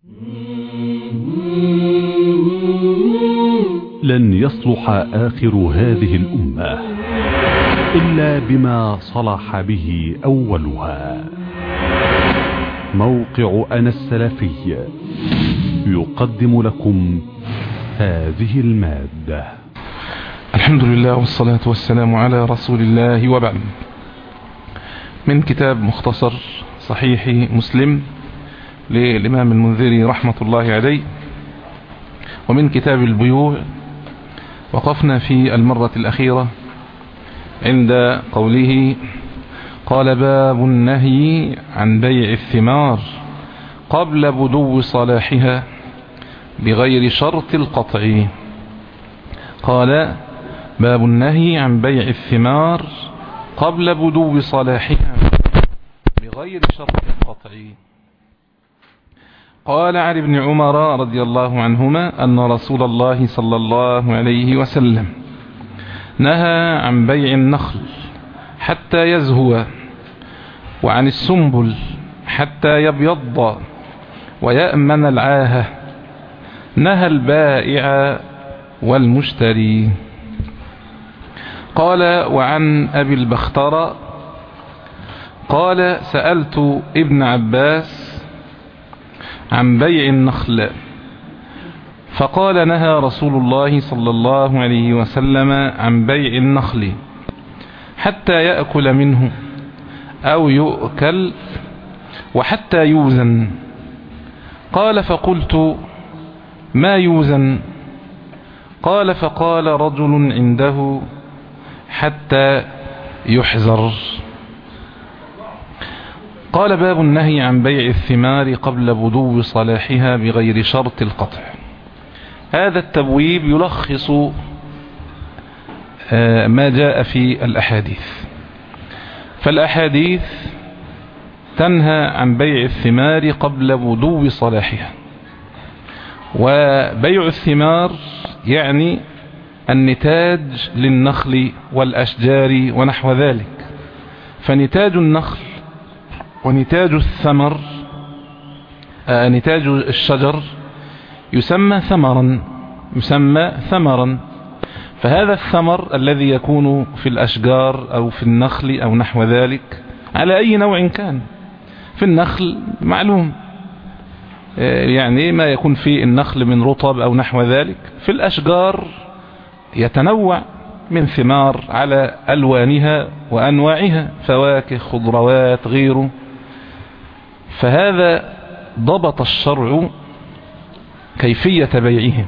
لن يصلح آخر هذه الأمة إلا بما صلح به أولها موقع أنا السلفي يقدم لكم هذه المادة الحمد لله والصلاة والسلام على رسول الله وبعد من كتاب مختصر صحيح مسلم للإمام المنذري رحمة الله عليه ومن كتاب البيوع وقفنا في المرة الأخيرة عند قوله قال باب النهي عن بيع الثمار قبل بدو صلاحها بغير شرط القطع قال باب النهي عن بيع الثمار قبل بدو صلاحها بغير شرط القطع قال عن ابن عمر رضي الله عنهما أن رسول الله صلى الله عليه وسلم نهى عن بيع النخل حتى يزهو وعن السنبل حتى يبيض ويأمن العاهة نهى البائع والمشتري قال وعن أبي البختر قال سألت ابن عباس عن بيع النخل فقال نهى رسول الله صلى الله عليه وسلم عن بيع النخل حتى يأكل منه أو يؤكل وحتى يوزن قال فقلت ما يوزن قال فقال رجل عنده حتى يحزر قال باب النهي عن بيع الثمار قبل بدو صلاحها بغير شرط القطع هذا التبويب يلخص ما جاء في الأحاديث فالأحاديث تنهى عن بيع الثمار قبل بدو صلاحها وبيع الثمار يعني النتاج للنخل والأشجار ونحو ذلك فنتاج النخل ونتاج الثمر آه نتاج الشجر يسمى ثمرا يسمى ثمرا فهذا الثمر الذي يكون في الأشجار أو في النخل أو نحو ذلك على أي نوع كان في النخل معلوم آه يعني ما يكون في النخل من رطب أو نحو ذلك في الأشجار يتنوع من ثمار على ألوانها وأنواعها فواكه خضروات غيره فهذا ضبط الشرع كيفية بيعه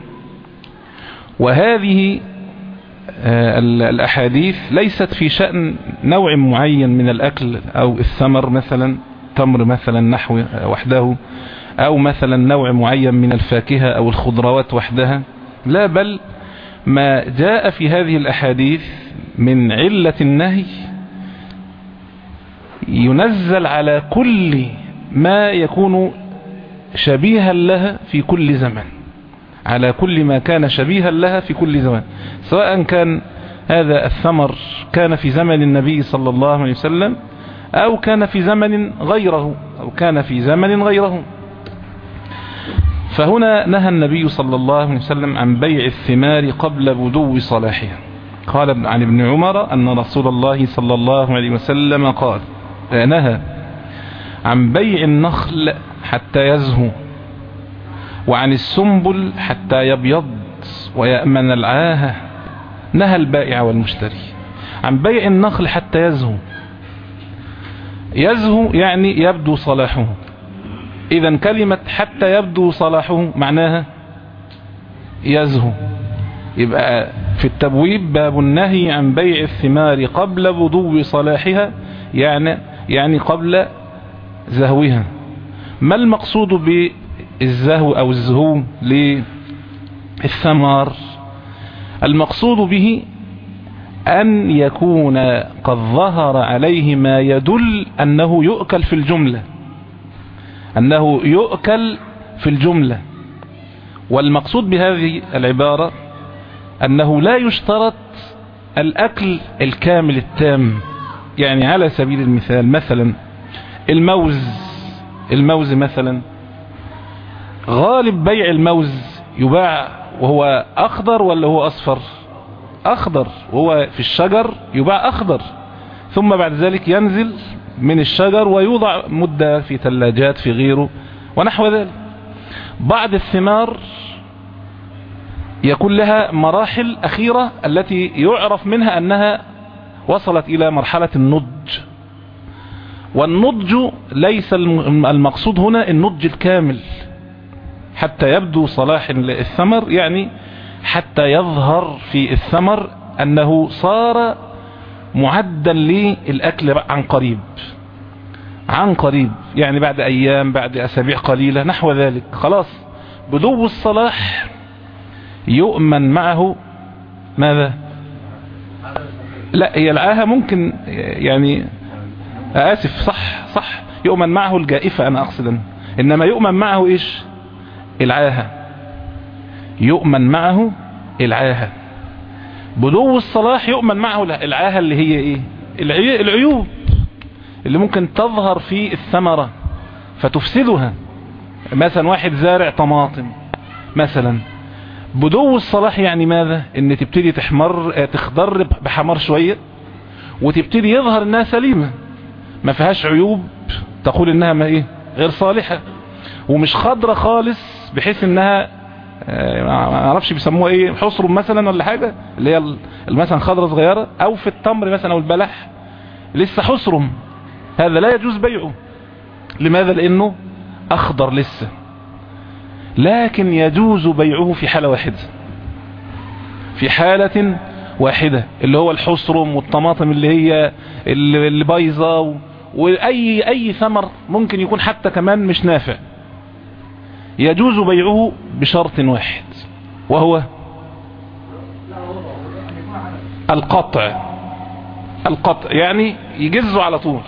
وهذه الأحاديث ليست في شأن نوع معين من الأكل أو الثمر مثلا تمر مثلا نحو وحده أو مثلا نوع معين من الفاكهة أو الخضروات وحدها لا بل ما جاء في هذه الأحاديث من علة النهي ينزل على كل ما يكون شبيها لها في كل زمن على كل ما كان شبيها لها في كل زمن سواء كان هذا الثمر كان في زمن النبي صلى الله عليه وسلم أو كان في زمن غيره أو كان في زمن غيره فهنا نهى النبي صلى الله عليه وسلم عن بيع الثمار قبل بدو صلاحها قال عن ابن عمر أن رسول الله صلى الله عليه وسلم قال نهى عن بيع النخل حتى يزهو وعن السنبل حتى يبيض ويأمن العاهة نهى البائع والمشتري عن بيع النخل حتى يزهو يزهو يعني يبدو صلاحه إذا كلمة حتى يبدو صلاحه معناها يزهو يبقى في التبويب باب النهي عن بيع الثمار قبل بدو صلاحها يعني يعني قبل زهوها ما المقصود بالزهو أو الزهو للثمار المقصود به أن يكون قد ظهر عليه ما يدل أنه يؤكل في الجملة أنه يؤكل في الجملة والمقصود بهذه العبارة أنه لا يشترط الأكل الكامل التام يعني على سبيل المثال مثلا الموز الموز مثلا غالب بيع الموز يباع وهو اخضر ولا هو اصفر اخضر وهو في الشجر يباع اخضر ثم بعد ذلك ينزل من الشجر ويوضع مدة في ثلاجات في غيره ونحو ذلك بعض الثمار يكون لها مراحل أخيرة التي يعرف منها أنها وصلت إلى مرحلة النضج والنضج ليس المقصود هنا النضج الكامل حتى يبدو صلاح الثمر يعني حتى يظهر في الثمر أنه صار معدا للأكل عن قريب عن قريب يعني بعد أيام بعد أسابيع قليلة نحو ذلك خلاص بدو الصلاح يؤمن معه ماذا لا هي العاهة ممكن يعني آسف صح صح يؤمن معه الجائفة أنا أقصد إنما يؤمن معه إيش العاهة يؤمن معه العاهة بدو الصلاح يؤمن معه العاهة اللي هي ايه العيوب اللي ممكن تظهر في الثمرة فتفسدها مثلا واحد زارع طماطم مثلا بدو الصلاح يعني ماذا ان تبتدي تحمر تخضر بحمر شوية وتبتدي يظهر انها سليمة ما فيهاش عيوب تقول انها ما ايه غير صالحة ومش خضرة خالص بحيث انها ما اعرفش بيسموها ايه حصر مثلا ولا حاجة اللي هي مثلا خضرة صغيرة او في التمر مثلا او البلح لسه حصرم هذا لا يجوز بيعه لماذا لانه اخضر لسه لكن يجوز بيعه في حالة واحدة في حالة واحدة اللي هو الحصرم والطماطم اللي هي اللي بايظة واي اي ثمر ممكن يكون حتى كمان مش نافع يجوز بيعه بشرط واحد وهو القطع القطع يعني يجزه على طول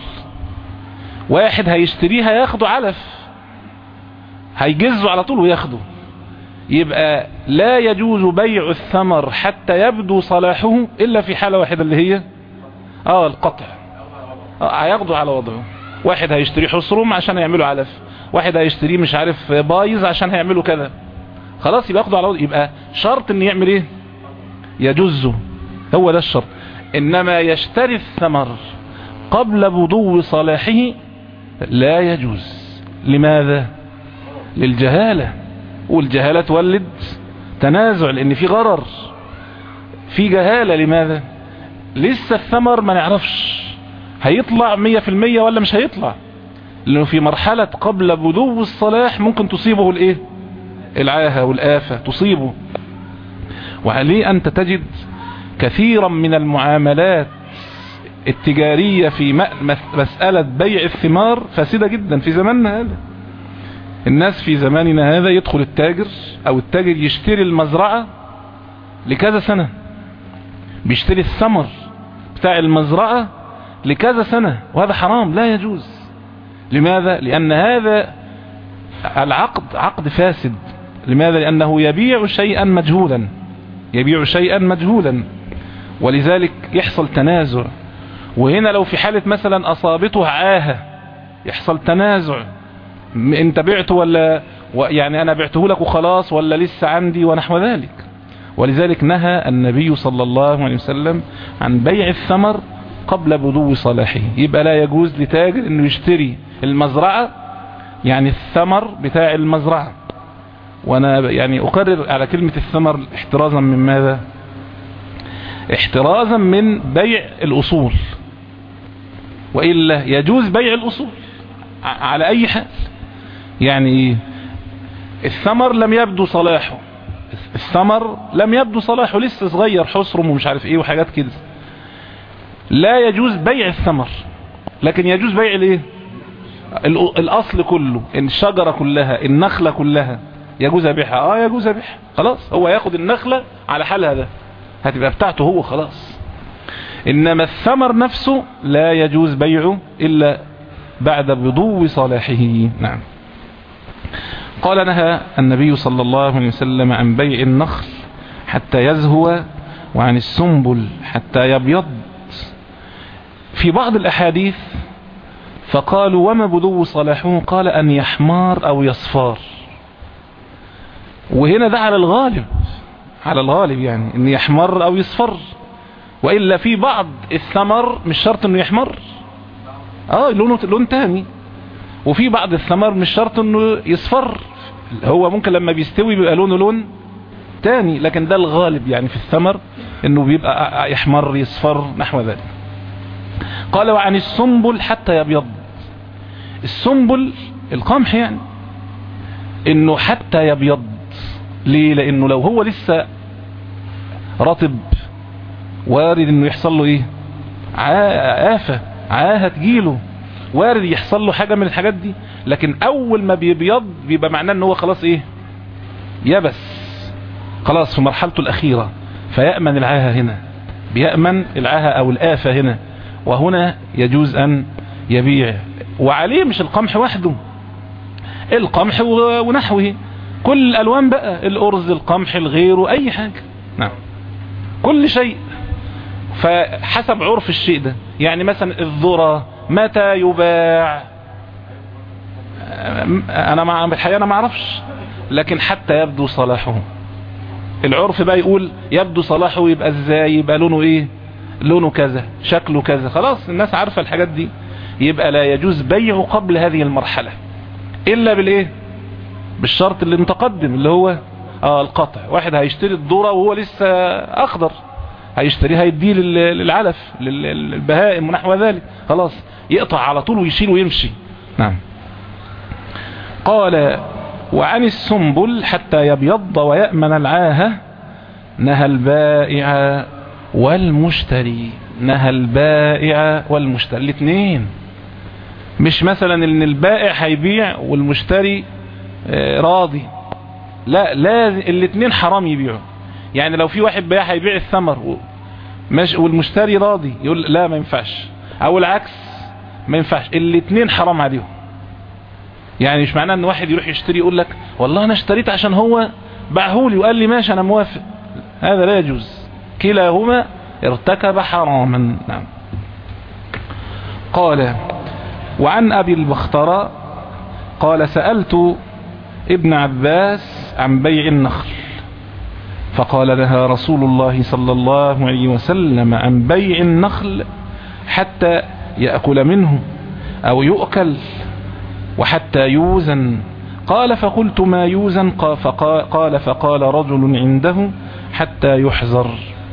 واحد هيشتريها ياخده علف هيجزه على طول وياخده يبقى لا يجوز بيع الثمر حتى يبدو صلاحه الا في حالة واحدة اللي هي اه القطع اه هياخده على وضعه واحد هيشتري حصرم عشان يعمله علف واحد هيشتريه مش عارف بايظ عشان هيعملوا كذا خلاص يبقى ياخده على وضعه يبقى شرط ان يعمل ايه يجزه هو ده الشرط انما يشتري الثمر قبل بدو صلاحه لا يجوز لماذا للجهالة والجهالة تولد تنازع لان في غرر في جهالة لماذا لسه الثمر ما نعرفش هيطلع مية في المية ولا مش هيطلع لانه في مرحلة قبل بدو الصلاح ممكن تصيبه الايه العاهة والآفة تصيبه وعليه انت تجد كثيرا من المعاملات التجارية في مسألة بيع الثمار فاسدة جدا في زماننا هذا الناس في زماننا هذا يدخل التاجر او التاجر يشتري المزرعة لكذا سنة بيشتري الثمر بتاع المزرعة لكذا سنة وهذا حرام لا يجوز لماذا لان هذا العقد عقد فاسد لماذا لانه يبيع شيئا مجهولا يبيع شيئا مجهولا ولذلك يحصل تنازع وهنا لو في حالة مثلا اصابته عاهة يحصل تنازع انت بعته ولا يعني انا بعته لك وخلاص ولا لسه عندي ونحو ذلك ولذلك نهى النبي صلى الله عليه وسلم عن بيع الثمر قبل بدو صلاحه يبقى لا يجوز لتاجر انه يشتري المزرعة يعني الثمر بتاع المزرعة وانا يعني اقرر على كلمة الثمر احترازا من ماذا احترازا من بيع الاصول وإلا يجوز بيع الاصول على اي حال يعني الثمر لم يبدو صلاحه الثمر لم يبدو صلاحه لسه صغير حصرم ومش عارف ايه وحاجات كده لا يجوز بيع الثمر لكن يجوز بيع الايه الاصل كله الشجرة كلها النخلة كلها يجوز بيعها اه يجوز بيعها خلاص هو ياخد النخلة على حالها ده هتبقى بتاعته هو خلاص انما الثمر نفسه لا يجوز بيعه الا بعد بدو صلاحه نعم قال نهى النبي صلى الله عليه وسلم عن بيع النخل حتى يزهو وعن السنبل حتى يبيض في بعض الأحاديث فقالوا وما بدو صلاحه قال أن يحمار أو يصفار وهنا ده على الغالب على الغالب يعني ان يحمر او يصفر وإلا في بعض الثمر مش شرط انه يحمر اه لونه لون تاني وفي بعض الثمر مش شرط انه يصفر هو ممكن لما بيستوي بيبقى لونه لون تاني لكن ده الغالب يعني في الثمر انه بيبقى يحمر يصفر نحو ذلك قال وعن السنبل حتى يبيض السنبل القمح يعني انه حتى يبيض ليه لانه لو هو لسه رطب وارد انه يحصل له ايه آفة عاهة تجيله وارد يحصل له حاجة من الحاجات دي لكن اول ما بيبيض بيبقى معناه ان هو خلاص ايه يبس خلاص في مرحلته الاخيرة فيأمن العاهة هنا بيأمن العاهة او الآفة هنا وهنا يجوز ان يبيع وعليه مش القمح وحده القمح ونحوه كل الالوان بقى الارز القمح الغير اي حاجة نعم كل شيء فحسب عرف الشيء ده يعني مثلا الذرة متى يباع انا مع الحقيقة انا ما اعرفش لكن حتى يبدو صلاحه العرف بقى يقول يبدو صلاحه يبقى ازاي يبقى لونه ايه لونه كذا شكله كذا خلاص الناس عارفة الحاجات دي يبقى لا يجوز بيعه قبل هذه المرحلة الا بالايه بالشرط اللي متقدم اللي هو اه القطع واحد هيشتري الذرة وهو لسه اخضر هيشتريها يديه للعلف للبهائم ونحو ذلك خلاص يقطع على طول ويشيل ويمشي نعم قال وعن السنبل حتى يبيض ويأمن العاهة نهى البائع والمشتري نهى البائع والمشتري الاثنين مش مثلا ان البائع هيبيع والمشتري راضي لا لازم الاثنين حرام يبيعوا يعني لو في واحد بيع هيبيع الثمر والمشتري راضي يقول لا ما ينفعش او العكس ما ينفعش الاثنين حرام عليهم يعني مش معناه ان واحد يروح يشتري يقول لك والله انا اشتريت عشان هو باعهولي وقال لي ماشي انا موافق هذا لا يجوز كلاهما ارتكب حراما نعم قال وعن ابي البخترة قال سألت ابن عباس عن بيع النخل فقال لها رسول الله صلى الله عليه وسلم عن بيع النخل حتى يأكل منه أو يؤكل وحتى يوزن قال فقلت ما يوزن قال فقال رجل عنده حتى يحذر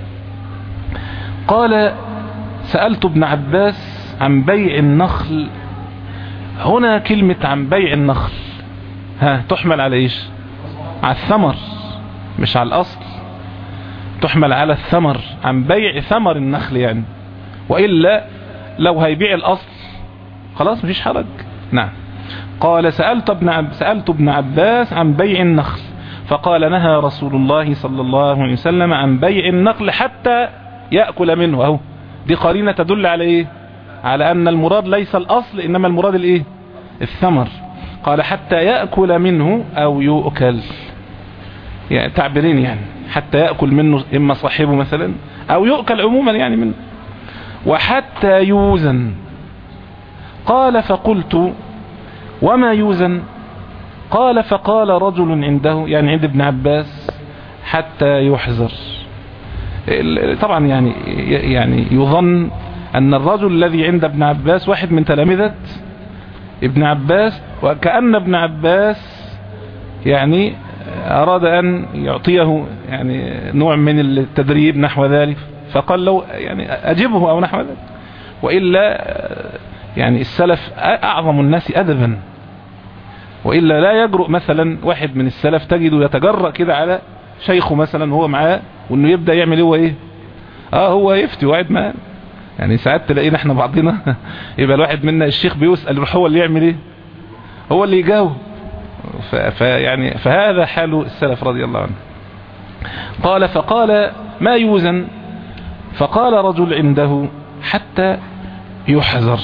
قال سألت ابن عباس عن بيع النخل هنا كلمة عن بيع النخل ها تحمل على ايش على الثمر مش على الاصل تحمل على الثمر عن بيع ثمر النخل يعني وإلا لو هيبيع الأصل خلاص مفيش حرج نعم قال سألت ابن, عب سألت ابن عباس عن بيع النخل فقال نهى رسول الله صلى الله عليه وسلم عن بيع النخل حتى يأكل منه أهو دي قرينة تدل على ايه على أن المراد ليس الأصل إنما المراد الايه الثمر قال حتى يأكل منه أو يؤكل يعني تعبيرين يعني حتى يأكل منه إما صاحبه مثلا أو يؤكل عموما يعني منه وحتى يوزن قال فقلت وما يوزن قال فقال رجل عنده يعني عند ابن عباس حتى يحذر طبعا يعني يعني يظن أن الرجل الذي عند ابن عباس واحد من تلامذة ابن عباس وكأن ابن عباس يعني أراد أن يعطيه يعني نوع من التدريب نحو ذلك فقال له يعني أجبه أو نحو ذلك وإلا يعني السلف أعظم الناس أدبا وإلا لا يجرؤ مثلا واحد من السلف تجده يتجرأ كده على شيخه مثلا وهو معاه وانه يبدأ يعمل هو ايه اه هو يفتي وقاعد معاه يعني ساعات تلاقينا احنا بعضنا يبقى الواحد منا الشيخ بيسأل يروح هو اللي يعمل ايه هو اللي يجاوب فيعني فهذا حال السلف رضي الله عنه قال فقال ما يوزن فقال رجل عنده حتى يحذر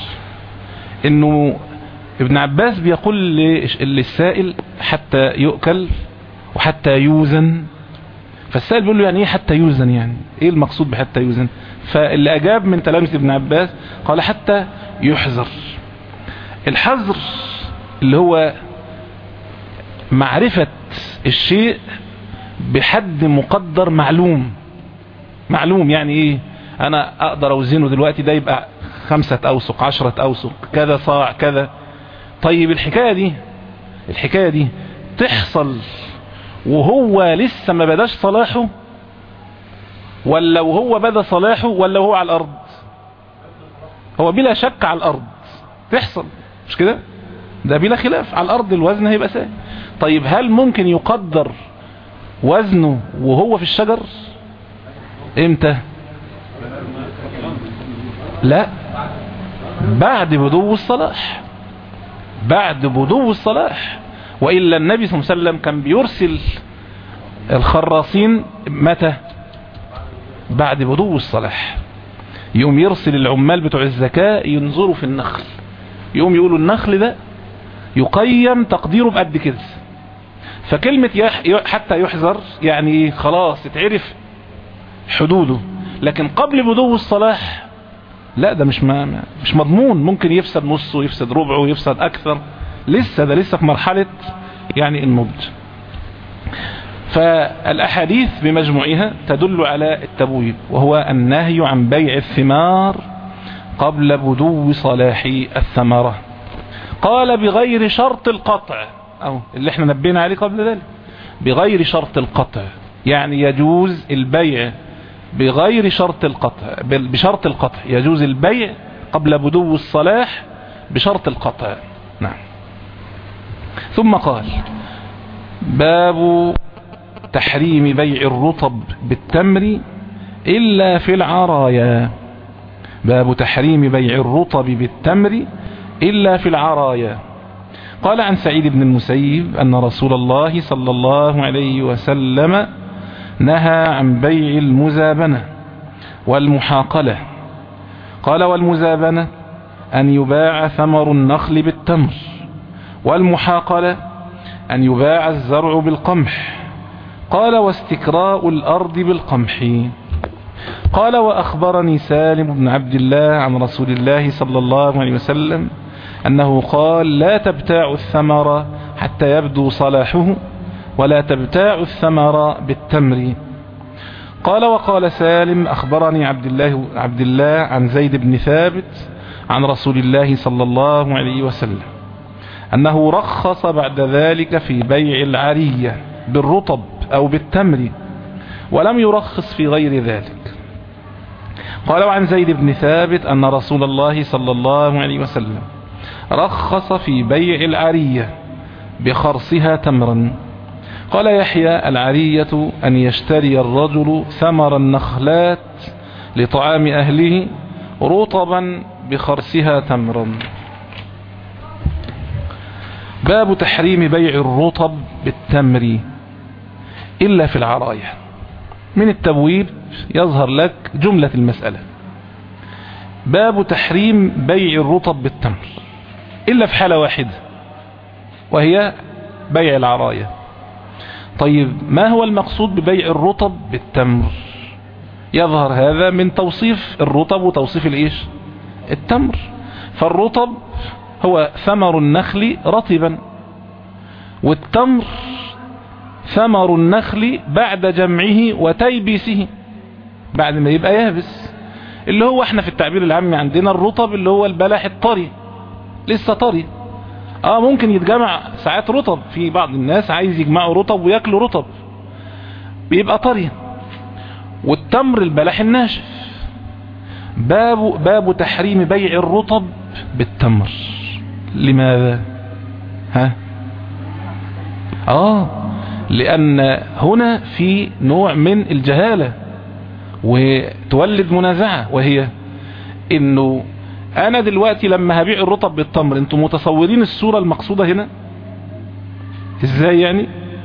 انه ابن عباس بيقول للسائل حتى يؤكل وحتى يوزن فالسائل بيقول له يعني ايه حتى يوزن يعني ايه المقصود بحتى يوزن فاللي اجاب من تلامذة ابن عباس قال حتى يحذر الحذر اللي هو معرفة الشيء بحد مقدر معلوم معلوم يعني ايه انا اقدر اوزنه دلوقتي ده يبقى خمسة اوسق عشرة اوسق كذا صاع كذا طيب الحكاية دي الحكاية دي تحصل وهو لسه ما بداش صلاحه ولا وهو بدا صلاحه ولا وهو على الارض هو بلا شك على الارض تحصل مش كده ده بلا خلاف على الارض الوزن هيبقى سهل طيب هل ممكن يقدر وزنه وهو في الشجر امتى لا بعد بدو الصلاح بعد بدو الصلاح وإلا النبي صلى الله عليه وسلم كان بيرسل الخراصين متى بعد بدو الصلاح يوم يرسل العمال بتوع الزكاة ينظروا في النخل يوم يقولوا النخل ده يقيم تقديره بقد كده فكلمة يح حتى يحذر يعني ايه خلاص اتعرف حدوده لكن قبل بدو الصلاح لا ده مش ما مش مضمون ممكن يفسد نصه يفسد ربعه يفسد اكثر لسه ده لسه في مرحلة يعني النضج فالاحاديث بمجموعها تدل على التبويب وهو النهي عن بيع الثمار قبل بدو صلاح الثمرة قال بغير شرط القطع او اللي احنا نبينا عليه قبل ذلك بغير شرط القطع يعني يجوز البيع بغير شرط القطع بشرط القطع يجوز البيع قبل بدو الصلاح بشرط القطع نعم ثم قال باب تحريم بيع الرطب بالتمر إلا في العرايا باب تحريم بيع الرطب بالتمر إلا في العرايا قال عن سعيد بن المسيب أن رسول الله صلى الله عليه وسلم نهى عن بيع المزابنة والمحاقلة قال والمزابنة أن يباع ثمر النخل بالتمر والمحاقلة أن يباع الزرع بالقمح قال واستكراء الأرض بالقمح قال وأخبرني سالم بن عبد الله عن رسول الله صلى الله عليه وسلم أنه قال لا تبتاع الثمر حتى يبدو صلاحه ولا تبتاع الثمر بالتمر قال وقال سالم أخبرني عبد الله, عبد الله عن زيد بن ثابت عن رسول الله صلى الله عليه وسلم أنه رخص بعد ذلك في بيع العرية بالرطب أو بالتمر ولم يرخص في غير ذلك قال وعن زيد بن ثابت أن رسول الله صلى الله عليه وسلم رخص في بيع العرية بخرصها تمرا قال يحيى العرية أن يشتري الرجل ثمر النخلات لطعام أهله رطبا بخرسها تمرا باب تحريم بيع الرطب بالتمر إلا في العراية من التبويب يظهر لك جملة المسألة باب تحريم بيع الرطب بالتمر إلا في حالة واحدة وهي بيع العراية طيب ما هو المقصود ببيع الرطب بالتمر يظهر هذا من توصيف الرطب وتوصيف الايش التمر فالرطب هو ثمر النخل رطبا والتمر ثمر النخل بعد جمعه وتيبيسه بعد ما يبقى يابس اللي هو احنا في التعبير العامي عندنا الرطب اللي هو البلح الطري لسه طري اه ممكن يتجمع ساعات رطب في بعض الناس عايز يجمعوا رطب وياكلوا رطب بيبقى طري والتمر البلح الناشف باب باب تحريم بيع الرطب بالتمر لماذا ها اه لان هنا في نوع من الجهالة وتولد منازعة وهي انه انا دلوقتي لما هبيع الرطب بالتمر انتم متصورين الصورة المقصودة هنا ازاي يعني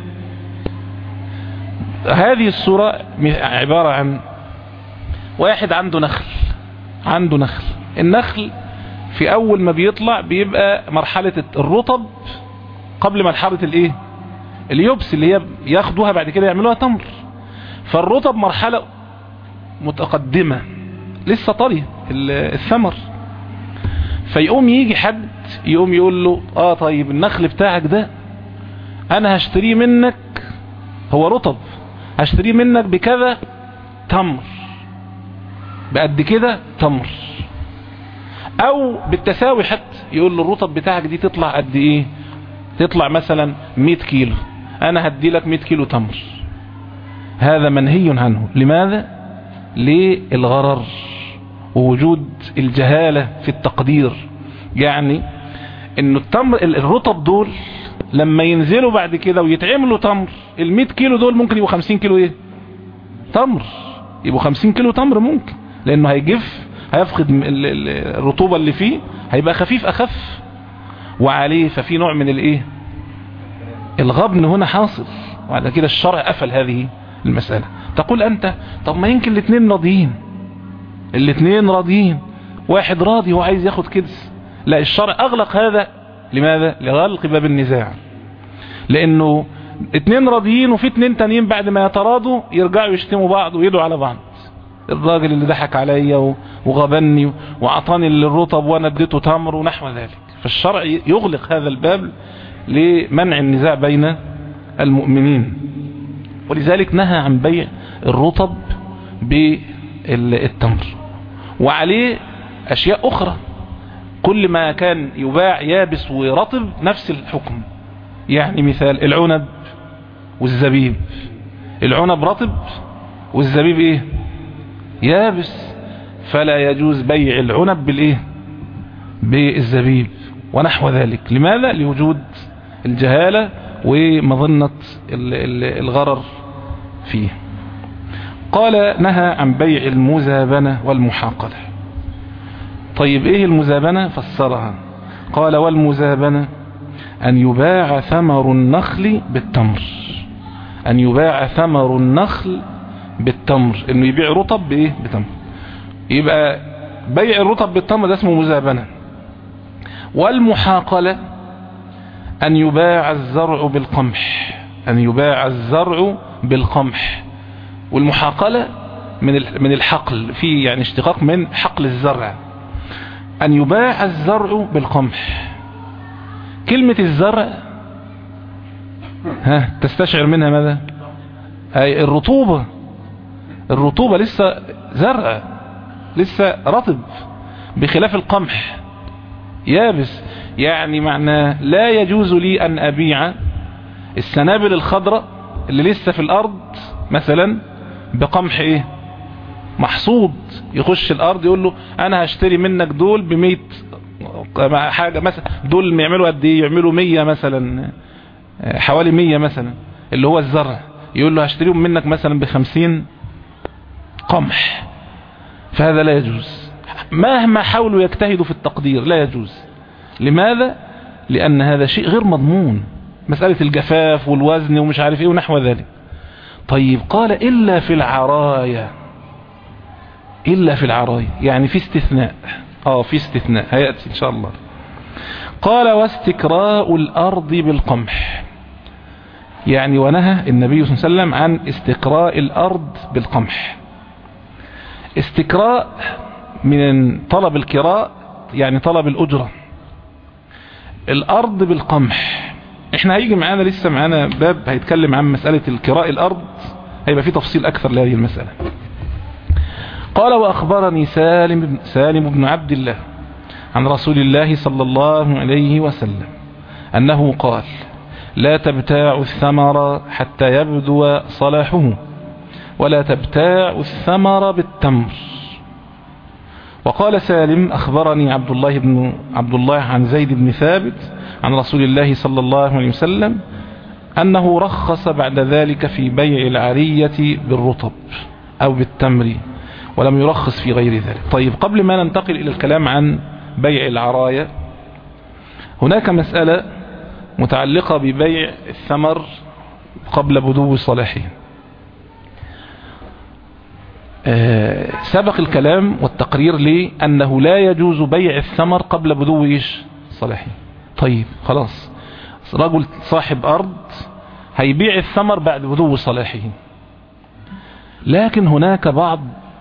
هذه الصورة عبارة عن واحد عنده نخل عنده نخل النخل في اول ما بيطلع بيبقى مرحلة الرطب قبل مرحلة الايه اليبس اللي هي ياخدوها بعد كده يعملوها تمر فالرطب مرحلة متقدمة لسه طري الثمر فيقوم يجي حد يقوم يقول له اه طيب النخل بتاعك ده انا هشتريه منك هو رطب هشتريه منك بكذا تمر بقد كده تمر او بالتساوي حتى يقول له الرطب بتاعك دي تطلع قد ايه تطلع مثلا 100 كيلو انا هدي لك 100 كيلو تمر هذا منهي عنه لماذا للغرر ووجود الجهالة في التقدير يعني انه التمر الرطب دول لما ينزلوا بعد كده ويتعملوا تمر ال كيلو دول ممكن يبقوا 50 كيلو ايه تمر يبقوا 50 كيلو تمر ممكن لانه هيجف هيفقد الرطوبة اللي فيه هيبقى خفيف اخف وعليه ففي نوع من الايه الغبن هنا حاصل وعلى كده الشرع قفل هذه المسألة تقول انت طب ما يمكن الاثنين راضيين الاثنين راضيين واحد راضي وعايز ياخد كدس لا الشرع اغلق هذا لماذا لغلق باب النزاع لانه اتنين راضيين وفي اتنين تانيين بعد ما يتراضوا يرجعوا يشتموا بعض ويدعوا على بعض الراجل اللي ضحك عليا وغبني واعطاني الرطب وانا اديته تمر ونحو ذلك فالشرع يغلق هذا الباب لمنع النزاع بين المؤمنين ولذلك نهى عن بيع الرطب بالتمر وعليه اشياء اخرى كل ما كان يباع يابس ورطب نفس الحكم يعني مثال العنب والزبيب العنب رطب والزبيب ايه يابس فلا يجوز بيع العنب بالايه بالزبيب ونحو ذلك لماذا لوجود الجهالة ومظنة الغرر فيه قال نهى عن بيع المزابنة والمحاقلة طيب ايه المزابنة فسرها قال والمزابنة ان يباع ثمر النخل بالتمر ان يباع ثمر النخل بالتمر انه يبيع رطب بايه بتمر يبقى بيع الرطب بالتمر ده اسمه مزابنة والمحاقلة ان يباع الزرع بالقمح ان يباع الزرع بالقمح والمحاقلة من من الحقل في يعني اشتقاق من حقل الزرع ان يباع الزرع بالقمح كلمة الزرع ها تستشعر منها ماذا هاي الرطوبة الرطوبة لسه زرع لسه رطب بخلاف القمح يابس يعني معناه لا يجوز لي ان ابيع السنابل الخضراء اللي لسه في الارض مثلا بقمح ايه محصود يخش الارض يقول له انا هشتري منك دول بمية حاجة مثلا دول يعملوا قد ايه يعملوا مية مثلا حوالي مية مثلا اللي هو الزرع يقول له هشتريهم منك مثلا بخمسين قمح فهذا لا يجوز مهما حاولوا يجتهدوا في التقدير لا يجوز لماذا لان هذا شيء غير مضمون مسألة الجفاف والوزن ومش عارف ايه ونحو ذلك طيب قال الا في العرايا الا في العرايا يعني في استثناء اه في استثناء هيأتي ان شاء الله قال واستكراء الارض بالقمح يعني ونهى النبي صلى الله عليه وسلم عن استقراء الارض بالقمح استكراء من طلب الكراء يعني طلب الاجرة الارض بالقمح احنا هيجي معانا لسه معانا باب هيتكلم عن مسألة الكراء الارض هيبقى فيه تفصيل اكثر لهذه المسألة قال واخبرني سالم, سالم بن عبد الله عن رسول الله صلى الله عليه وسلم انه قال لا تبتاع الثمر حتى يبدو صلاحه ولا تبتاع الثمر بالتمر وقال سالم أخبرني عبد الله بن عبد الله عن زيد بن ثابت عن رسول الله صلى الله عليه وسلم أنه رخص بعد ذلك في بيع العرية بالرطب أو بالتمر ولم يرخص في غير ذلك طيب قبل ما ننتقل إلى الكلام عن بيع العراية هناك مسألة متعلقة ببيع الثمر قبل بدو صلاحه سبق الكلام والتقرير لي أنه لا يجوز بيع الثمر قبل بدو إيش صلاحه طيب خلاص رجل صاحب أرض هيبيع الثمر بعد بدو صلاحه لكن هناك بعض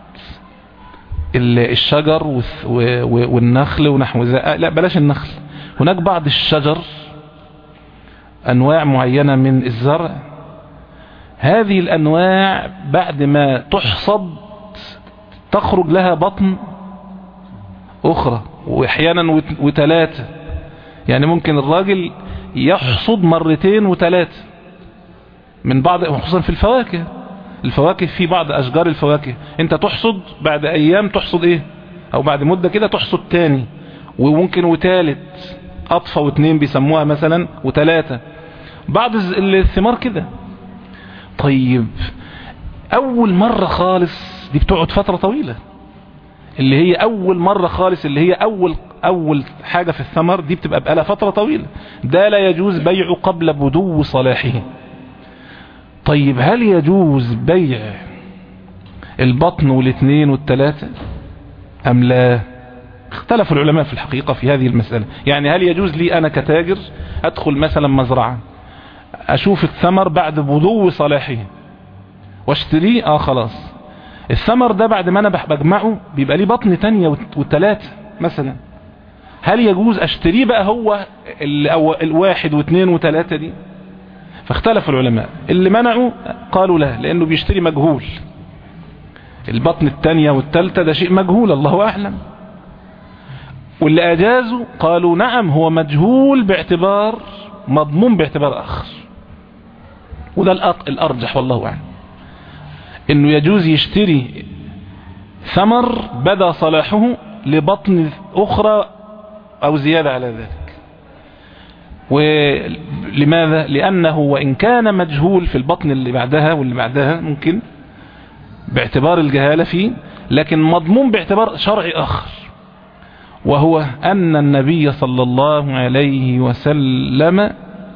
الشجر والنخل ونحو ذلك لا بلاش النخل هناك بعض الشجر أنواع معينة من الزرع هذه الأنواع بعد ما تحصد تخرج لها بطن أخرى وأحيانا وثلاثة يعني ممكن الراجل يحصد مرتين وثلاثة من بعض خصوصا في الفواكه الفواكه في بعض أشجار الفواكه انت تحصد بعد أيام تحصد ايه او بعد مدة كده تحصد تاني وممكن وتالت أطفى واثنين بيسموها مثلا وثلاثة بعض الثمار كده طيب أول مرة خالص دي بتقعد فترة طويلة اللي هي أول مرة خالص اللي هي أول أول حاجة في الثمر دي بتبقى بقالها فترة طويلة ده لا يجوز بيعه قبل بدو صلاحه طيب هل يجوز بيع البطن والاثنين والثلاثة أم لا اختلف العلماء في الحقيقة في هذه المسألة يعني هل يجوز لي أنا كتاجر أدخل مثلا مزرعة أشوف الثمر بعد بدو صلاحه واشتريه آه خلاص الثمر ده بعد ما أنا بجمعه بيبقى ليه بطن تانية وثلاثة مثلا هل يجوز اشتريه بقى هو الواحد واثنين وثلاثة دي فاختلف العلماء اللي منعوا قالوا لا لانه بيشتري مجهول البطن الثانية والثالثة ده شيء مجهول الله اعلم واللي اجازوا قالوا نعم هو مجهول باعتبار مضمون باعتبار اخر وده الارجح والله اعلم انه يجوز يشتري ثمر بدا صلاحه لبطن اخرى او زيادة على ذلك ولماذا لانه وان كان مجهول في البطن اللي بعدها واللي بعدها ممكن باعتبار الجهالة فيه لكن مضمون باعتبار شرعي اخر وهو ان النبي صلى الله عليه وسلم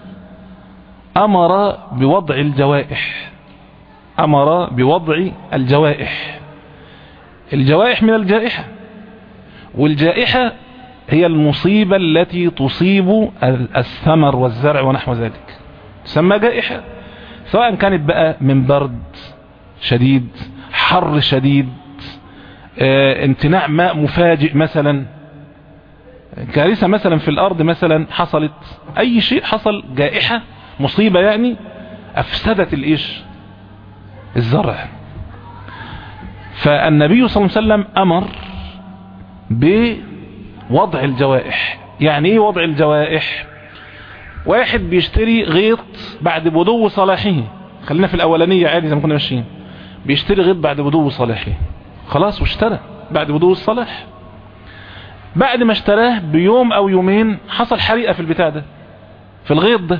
امر بوضع الجوائح امر بوضع الجوائح الجوائح من الجائحة والجائحة هي المصيبة التي تصيب الثمر والزرع ونحو ذلك تسمى جائحة سواء كانت بقى من برد شديد حر شديد اه امتناع ماء مفاجئ مثلا كارثة مثلا في الارض مثلا حصلت اي شيء حصل جائحة مصيبة يعني افسدت الايش الزرع فالنبي صلى الله عليه وسلم امر بوضع الجوائح يعني ايه وضع الجوائح واحد بيشتري غيط بعد بدو صلاحه خلينا في الاولانية عادي زي ما كنا ماشيين بيشتري غيط بعد بدو صلاحه خلاص واشترى بعد بدو الصلاح بعد ما اشتراه بيوم او يومين حصل حريقة في البتاع ده في الغيط ده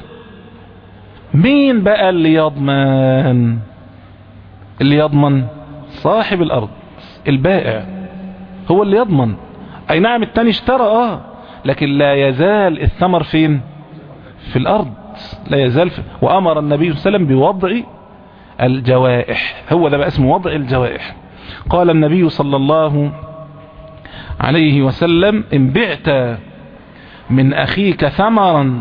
مين بقى اللي يضمن اللي يضمن صاحب الارض البائع هو اللي يضمن اي نعم التاني اشترى اه لكن لا يزال الثمر فين في الارض لا يزال في وامر النبي صلى الله عليه وسلم بوضع الجوائح هو ده بقى اسمه وضع الجوائح قال النبي صلى الله عليه وسلم ان بعت من اخيك ثمرا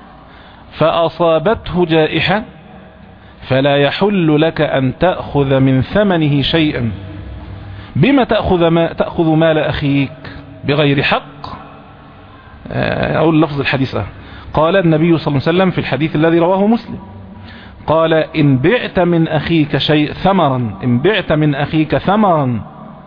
فاصابته جائحة فلا يحل لك ان تأخذ من ثمنه شيئا بما تأخذ, ما تأخذ مال اخيك بغير حق اقول لفظ الحديث قال النبي صلى الله عليه وسلم في الحديث الذي رواه مسلم قال إن بعت من أخيك شيء ثمرا إن بعت من أخيك ثمرا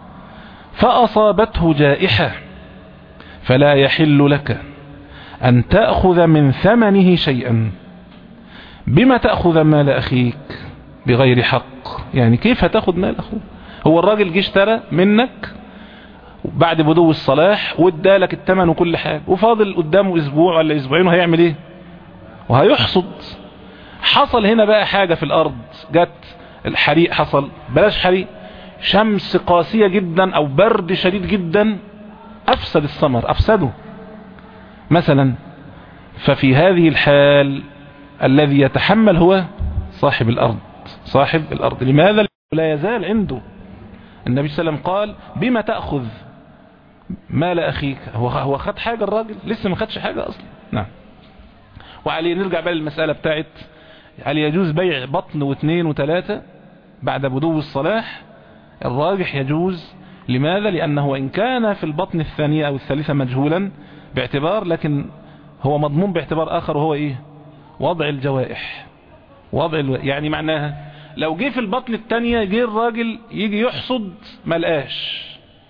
فأصابته جائحة فلا يحل لك أن تأخذ من ثمنه شيئا بما تأخذ مال أخيك بغير حق يعني كيف هتاخذ مال أخوك هو الراجل جه اشترى منك بعد بدو الصلاح وادالك الثمن وكل حاجة وفاضل قدامه اسبوع ولا اسبوعين وهيعمل ايه وهيحصد حصل هنا بقى حاجة في الارض جت الحريق حصل بلاش حريق شمس قاسية جدا او برد شديد جدا افسد الثمر افسده مثلا ففي هذه الحال الذي يتحمل هو صاحب الارض صاحب الارض لماذا لا يزال عنده النبي صلى الله عليه وسلم قال بما تأخذ مال اخيك هو هو خد حاجة الراجل لسه ما خدش حاجة اصلا نعم وعليه نرجع بقى للمسألة بتاعت هل يجوز بيع بطن واثنين وثلاثة بعد بدو الصلاح الراجح يجوز لماذا لأنه وإن كان في البطن الثانية أو الثالثة مجهولا باعتبار لكن هو مضمون باعتبار آخر وهو إيه وضع الجوائح وضع الو... يعني معناها لو جه في البطن التانية جه الراجل يجي يحصد ملقاش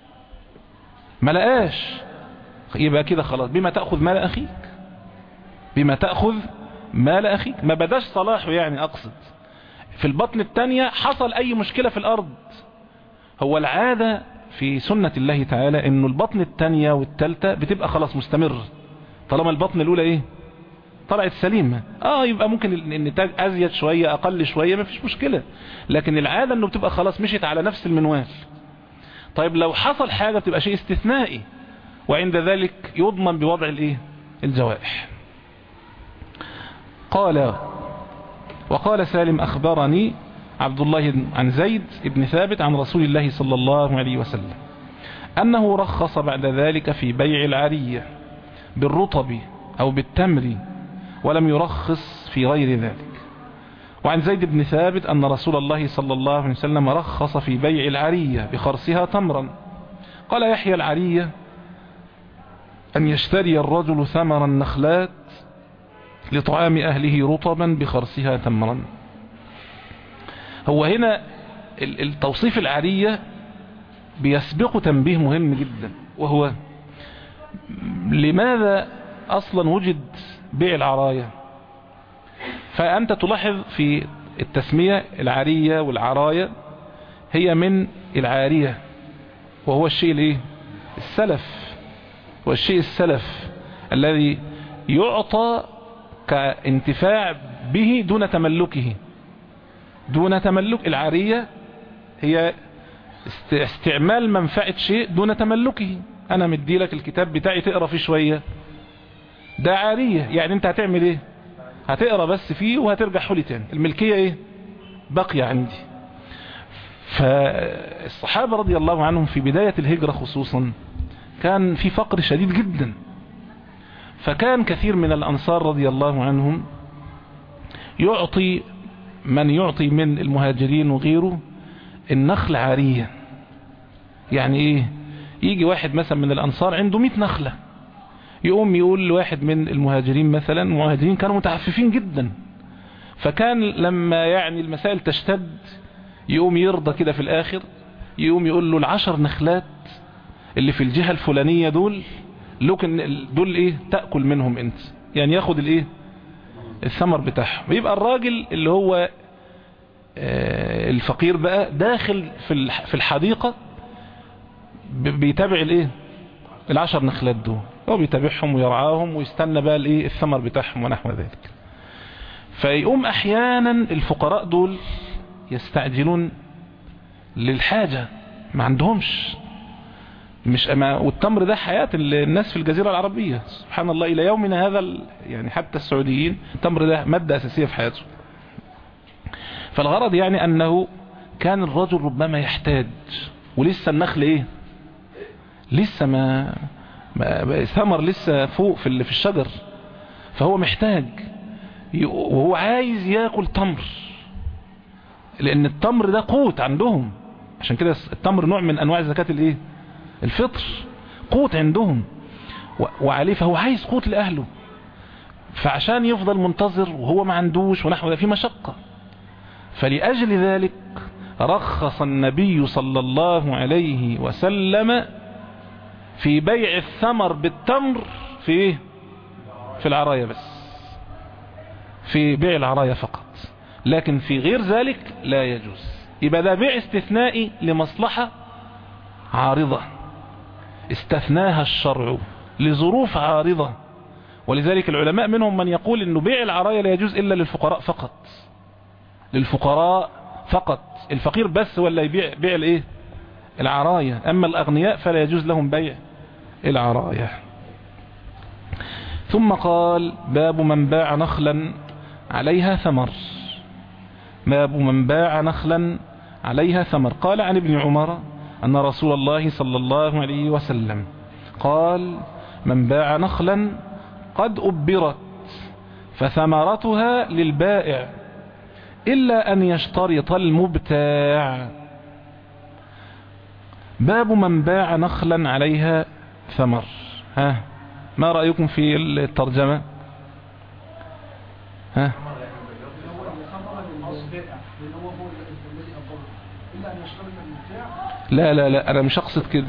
ملقاش يبقى كده خلاص بما تأخذ مال أخيك بما تأخذ مال أخيك ما بداش صلاحه يعني أقصد في البطن التانية حصل أي مشكلة في الأرض هو العادة في سنة الله تعالى انه البطن التانية والتالتة بتبقى خلاص مستمر طالما البطن الاولى ايه طلعت سليمة اه يبقى ممكن النتاج ازيد شوية اقل شوية ما فيش مشكلة لكن العادة انه بتبقى خلاص مشيت على نفس المنوال طيب لو حصل حاجة بتبقى شيء استثنائي وعند ذلك يضمن بوضع الايه الجوائح قال وقال سالم اخبرني عبد الله عن زيد بن ثابت عن رسول الله صلى الله عليه وسلم أنه رخص بعد ذلك في بيع العرية بالرطب أو بالتمر ولم يرخص في غير ذلك وعن زيد بن ثابت أن رسول الله صلى الله عليه وسلم رخص في بيع العرية بخرسها تمرا قال يحيى العرية أن يشتري الرجل ثمر النخلات لطعام أهله رطبا بخرسها تمرا هو هنا التوصيف العارية بيسبق تنبيه مهم جدا وهو لماذا اصلا وجد بيع العراية فانت تلاحظ في التسمية العارية والعراية هي من العارية وهو الشيء الايه السلف والشيء السلف الذي يعطى كانتفاع به دون تملكه دون تملك العارية هي استعمال منفعة شيء دون تملكه انا مدي لك الكتاب بتاعي تقرا فيه شوية ده عارية يعني انت هتعمل ايه هتقرا بس فيه وهترجع حولي تاني الملكية ايه بقي عندي فالصحابة رضي الله عنهم في بداية الهجرة خصوصا كان في فقر شديد جدا فكان كثير من الأنصار رضي الله عنهم يعطي من يعطي من المهاجرين وغيره النخل عارية يعني ايه يجي واحد مثلا من الانصار عنده 100 نخلة يقوم يقول لواحد من المهاجرين مثلا المهاجرين كانوا متعففين جدا فكان لما يعني المسائل تشتد يقوم يرضى كده في الاخر يقوم يقول له العشر نخلات اللي في الجهة الفلانية دول لكن دول ايه تأكل منهم انت يعني ياخد الايه الثمر بتاعهم يبقى الراجل اللي هو الفقير بقى داخل في في الحديقة بيتابع الايه العشر نخلات دول هو بيتابعهم ويرعاهم ويستنى بقى الايه الثمر بتاعهم ونحو ذلك فيقوم احيانا الفقراء دول يستعجلون للحاجة ما عندهمش مش أما والتمر ده حياة الناس في الجزيرة العربية سبحان الله إلى يومنا هذا يعني حتى السعوديين التمر ده مادة أساسية في حياتهم فالغرض يعني أنه كان الرجل ربما يحتاج ولسه النخل إيه لسه ما, ما ثمر لسه فوق في في الشجر فهو محتاج وهو عايز ياكل تمر لأن التمر ده قوت عندهم عشان كده التمر نوع من أنواع زكاة الإيه الفطر قوت عندهم وعليه فهو عايز قوت لأهله فعشان يفضل منتظر وهو ما عندوش ونحو في مشقة فلأجل ذلك رخص النبي صلى الله عليه وسلم في بيع الثمر بالتمر في ايه في العراية بس في بيع العراية فقط لكن في غير ذلك لا يجوز يبقى ده بيع استثنائي لمصلحة عارضة استثناها الشرع لظروف عارضة ولذلك العلماء منهم من يقول انه بيع العراية لا يجوز الا للفقراء فقط للفقراء فقط الفقير بس ولا يبيع بيع الايه العراية اما الاغنياء فلا يجوز لهم بيع العراية ثم قال باب من باع نخلا عليها ثمر باب من باع نخلا عليها ثمر قال عن ابن عمر أن رسول الله صلى الله عليه وسلم قال من باع نخلا قد أبرت فثمرتها للبائع إلا أن يشترط المبتاع باب من باع نخلا عليها ثمر ها ما رأيكم في الترجمة ها لا لا لا انا مش اقصد كده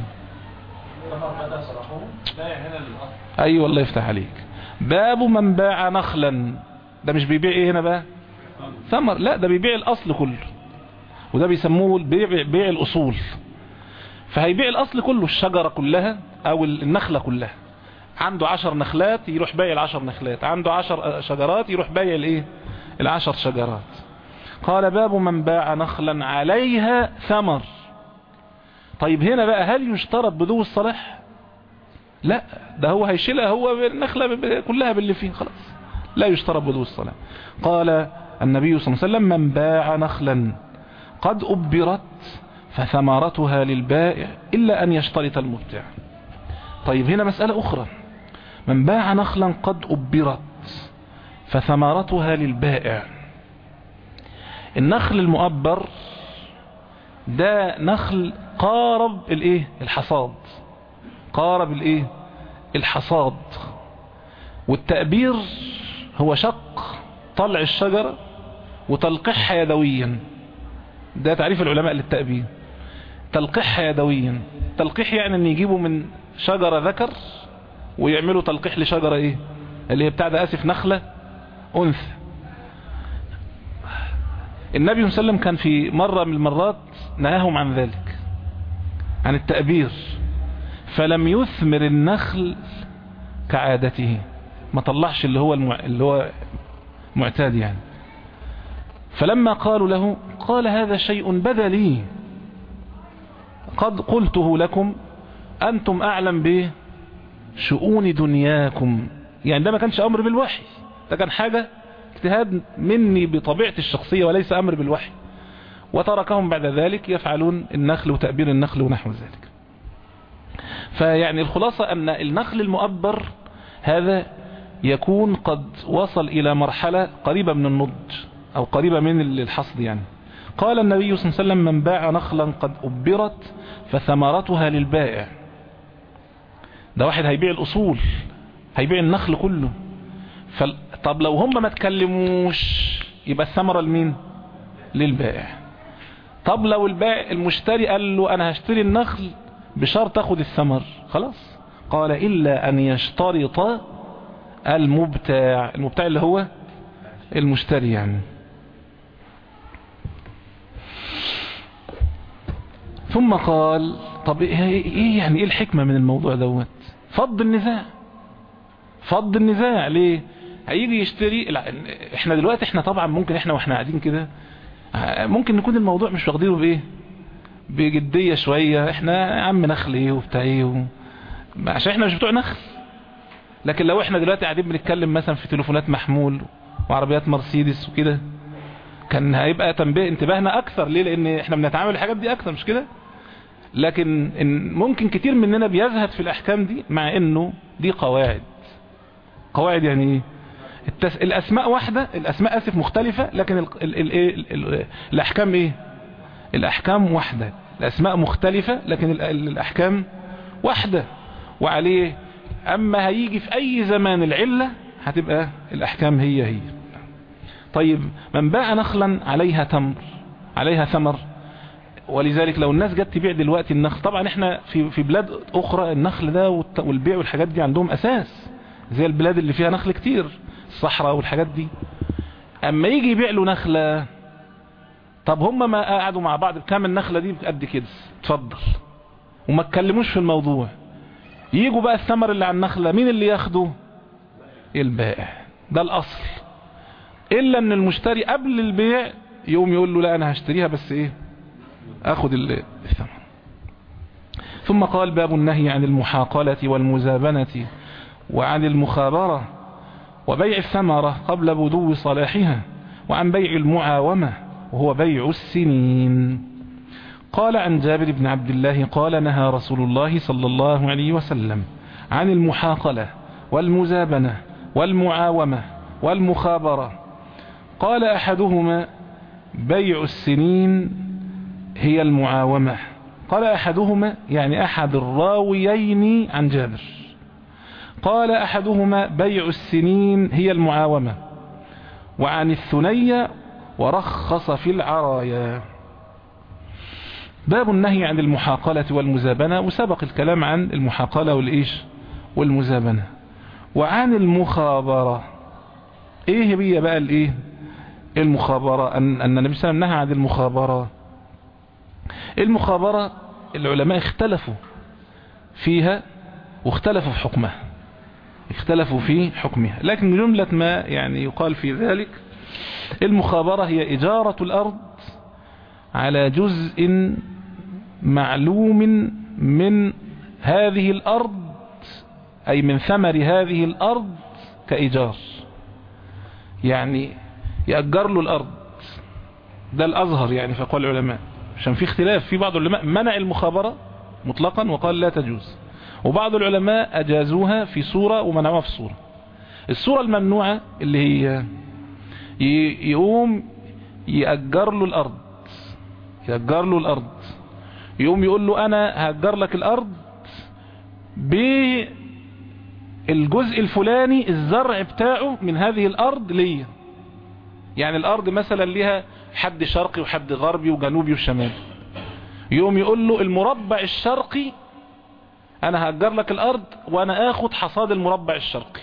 ايوه الله يفتح عليك باب من باع نخلا ده مش بيبيع ايه هنا بقى ثمر لا ده بيبيع الاصل كله وده بيسموه بيع بيع الاصول فهيبيع الاصل كله الشجرة كلها او النخلة كلها عنده عشر نخلات يروح بايع العشر نخلات عنده عشر شجرات يروح بايع الايه العشر شجرات قال باب من باع نخلا عليها ثمر طيب هنا بقى هل يشترط بدو الصلاح لا ده هو هيشيلها هو النخلة كلها باللي فيه خلاص لا يشترط بدو الصلاح قال النبي صلى الله عليه وسلم من باع نخلا قد أبرت فثمرتها للبائع إلا أن يشترط المبتع طيب هنا مسألة أخرى من باع نخلا قد أبرت فثمرتها للبائع النخل المؤبر ده نخل قارب الايه الحصاد قارب الايه الحصاد والتأبير هو شق طلع الشجرة وتلقيحها يدويا ده تعريف العلماء للتأبير تلقيحها يدويا تلقيح يعني ان يجيبوا من شجرة ذكر ويعملوا تلقيح لشجرة ايه اللي هي بتاع ده اسف نخلة انثى النبي صلى الله عليه وسلم كان في مرة من المرات نهاهم عن ذلك عن التأبير فلم يثمر النخل كعادته ما طلعش اللي هو المع... اللي هو معتاد يعني فلما قالوا له قال هذا شيء بدا لي قد قلته لكم أنتم أعلم بشؤون دنياكم يعني ده ما كانش أمر بالوحي ده كان حاجة اجتهاد مني بطبيعتي الشخصية وليس أمر بالوحي وتركهم بعد ذلك يفعلون النخل وتأبير النخل ونحو ذلك فيعني الخلاصة أن النخل المؤبر هذا يكون قد وصل إلى مرحلة قريبة من النضج أو قريبة من الحصد يعني قال النبي صلى الله عليه وسلم من باع نخلا قد أبرت فثمرتها للبائع ده واحد هيبيع الأصول هيبيع النخل كله فال... طب لو هم ما تكلموش يبقى الثمرة لمين للبائع طب لو البائع المشتري قال له انا هشتري النخل بشرط اخد الثمر خلاص قال الا ان يشترط المبتاع المبتاع اللي هو المشتري يعني ثم قال طب ايه يعني ايه الحكمة من الموضوع دوت فض النزاع فض النزاع ليه هيجي يشتري احنا دلوقتي احنا طبعا ممكن احنا واحنا قاعدين كده ممكن نكون الموضوع مش واخدينه بايه بجدية شوية احنا يا عم نخل ايه وبتاع ايه و... عشان احنا مش بتوع نخل لكن لو احنا دلوقتي قاعدين بنتكلم مثلا في تليفونات محمول وعربيات مرسيدس وكده كان هيبقى تنبيه انتباهنا اكثر ليه لان احنا بنتعامل الحاجات دي اكثر مش كده لكن إن ممكن كتير مننا بيزهد في الاحكام دي مع انه دي قواعد قواعد يعني ايه التس... الاسماء واحدة الاسماء اسف مختلفة لكن ال... ال... ال... ال... ال... الاحكام ايه الاحكام واحدة الاسماء مختلفة لكن ال... الاحكام واحدة وعليه اما هيجي في اي زمان العلة هتبقى الاحكام هي هي طيب من باع نخلا عليها تمر عليها ثمر ولذلك لو الناس جت تبيع دلوقتي النخل طبعا احنا في في بلاد اخرى النخل ده والبيع والحاجات دي عندهم اساس زي البلاد اللي فيها نخل كتير الصحراء والحاجات دي اما يجي يبيع له نخلة طب هم ما قعدوا مع بعض بكام النخلة دي قد كده اتفضل وما اتكلموش في الموضوع يجوا بقى الثمر اللي على النخلة مين اللي ياخده البائع ده الاصل الا ان المشتري قبل البيع يوم يقول له لا انا هشتريها بس ايه اخد الثمن ثم قال باب النهي عن المحاقلة والمزابنة وعن المخابرة وبيع الثمرة قبل بدو صلاحها وعن بيع المعاومة وهو بيع السنين قال عن جابر بن عبد الله قال نهى رسول الله صلى الله عليه وسلم عن المحاقلة والمزابنة والمعاومة والمخابرة قال أحدهما بيع السنين هي المعاومة قال أحدهما يعني أحد الراويين عن جابر قال أحدهما بيع السنين هي المعاومة وعن الثنية ورخص في العرايا باب النهي عن المحاقلة والمزابنة وسبق الكلام عن المحاقلة والإيش والمزابنة وعن المخابرة ايه هي بقى الايه المخابرة ان, أن النبي صلى الله عليه وسلم نهى عن المخابرة المخابرة العلماء اختلفوا فيها واختلفوا في حكمها اختلفوا في حكمها لكن جملة ما يعني يقال في ذلك المخابرة هي إجارة الأرض على جزء معلوم من هذه الأرض أي من ثمر هذه الأرض كإيجار يعني يأجر له الأرض ده الأظهر يعني في أقوال العلماء عشان في اختلاف في بعض العلماء منع المخابرة مطلقا وقال لا تجوز وبعض العلماء أجازوها في صورة ومنعوها في صورة الصورة الممنوعة اللي هي يقوم يأجر له الأرض يأجر له الأرض يقوم يقول له أنا هأجر لك الأرض بالجزء الفلاني الزرع بتاعه من هذه الأرض ليا يعني الأرض مثلا لها حد شرقي وحد غربي وجنوبي وشمالي يقوم يقول له المربع الشرقي انا هأجر لك الارض وانا اخد حصاد المربع الشرقي